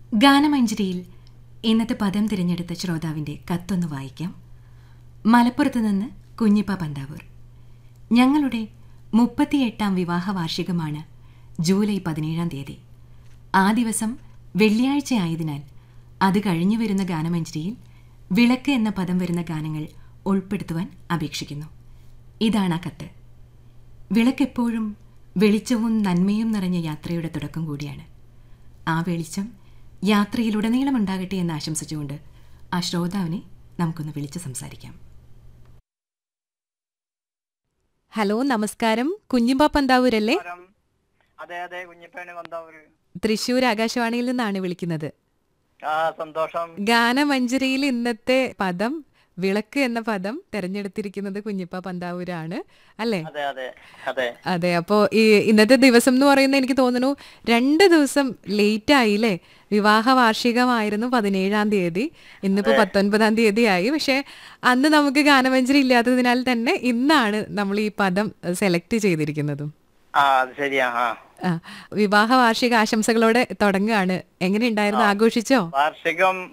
ഗാനമഞ്ജരിയിൽ ഇന്നത്തെ പദം തിരഞ്ഞെടുത്ത ശ്രോതാവിൻ്റെ കത്തൊന്ന് വായിക്കാം മലപ്പുറത്ത് നിന്ന് കുഞ്ഞിപ്പ പന്താവൂർ ഞങ്ങളുടെ മുപ്പത്തിയെട്ടാം വിവാഹ വാർഷികമാണ് ജൂലൈ പതിനേഴാം തീയതി ആ ദിവസം വെള്ളിയാഴ്ച ആയതിനാൽ അത് കഴിഞ്ഞു വരുന്ന ഗാനമഞ്ജരിയിൽ വിളക്ക് എന്ന പദം വരുന്ന ഗാനങ്ങൾ ഉൾപ്പെടുത്തുവാൻ അപേക്ഷിക്കുന്നു ഇതാണ് ആ കത്ത് വിളക്കെപ്പോഴും വെളിച്ചവും നന്മയും നിറഞ്ഞ യാത്രയുടെ തുടക്കം കൂടിയാണ് ആ വെളിച്ചം യാത്രയിലുടനീളം ഉണ്ടാകട്ടെ എന്ന് ആശംസിച്ചുകൊണ്ട് ആ ശ്രോതാവിനെ നമുക്കൊന്ന് വിളിച്ച് സംസാരിക്കാം ഹലോ നമസ്കാരം കുഞ്ഞിമ്പ പന്താവൂരല്ലേ നമസ്കാരം. അതെ അതെ കുഞ്ഞിപ്പേണ് കൊന്തവര് തൃശൂർ ആകാശവാണിയിൽ നിന്നാണ് വിളിക്കുന്നത് ആ സന്തോഷം ഗാനമഞ്ജരിയിൽ ഇന്നത്തെ പദം വിളക്ക് എന്ന പദം തെരഞ്ഞെടുത്തിരിക്കുന്നത് കുഞ്ഞിപ്പ പന്താവൂരാണ് അല്ലേ അതെ അതെ അതെ അതെ അപ്പോ ഈ ഇന്നത്തെ ദിവസം എന്ന് പറയുന്നത് എനിക്ക് തോന്നുന്നു രണ്ട് ദിവസം ലേറ്റ് ആയില്ലേ വിവാഹ വാർഷികമായിരുന്നു പതിനേഴാം തീയതി ഇന്നിപ്പോ പത്തൊൻപതാം തീയതി ആയി പക്ഷെ അന്ന് നമുക്ക് ഗാനമഞ്ജരി ഇല്ലാത്തതിനാൽ തന്നെ ഇന്നാണ് നമ്മൾ ഈ പദം സെലക്ട് ചെയ്തിരിക്കുന്നതും ആ അത് ശരിയാ ആ ആ വിവാഹ വാർഷിക ആശംസകളോടെ തുടങ്ങുകയാണ് എങ്ങനെയുണ്ടായിരുന്നു ആഘോഷിച്ചോ വാർഷികം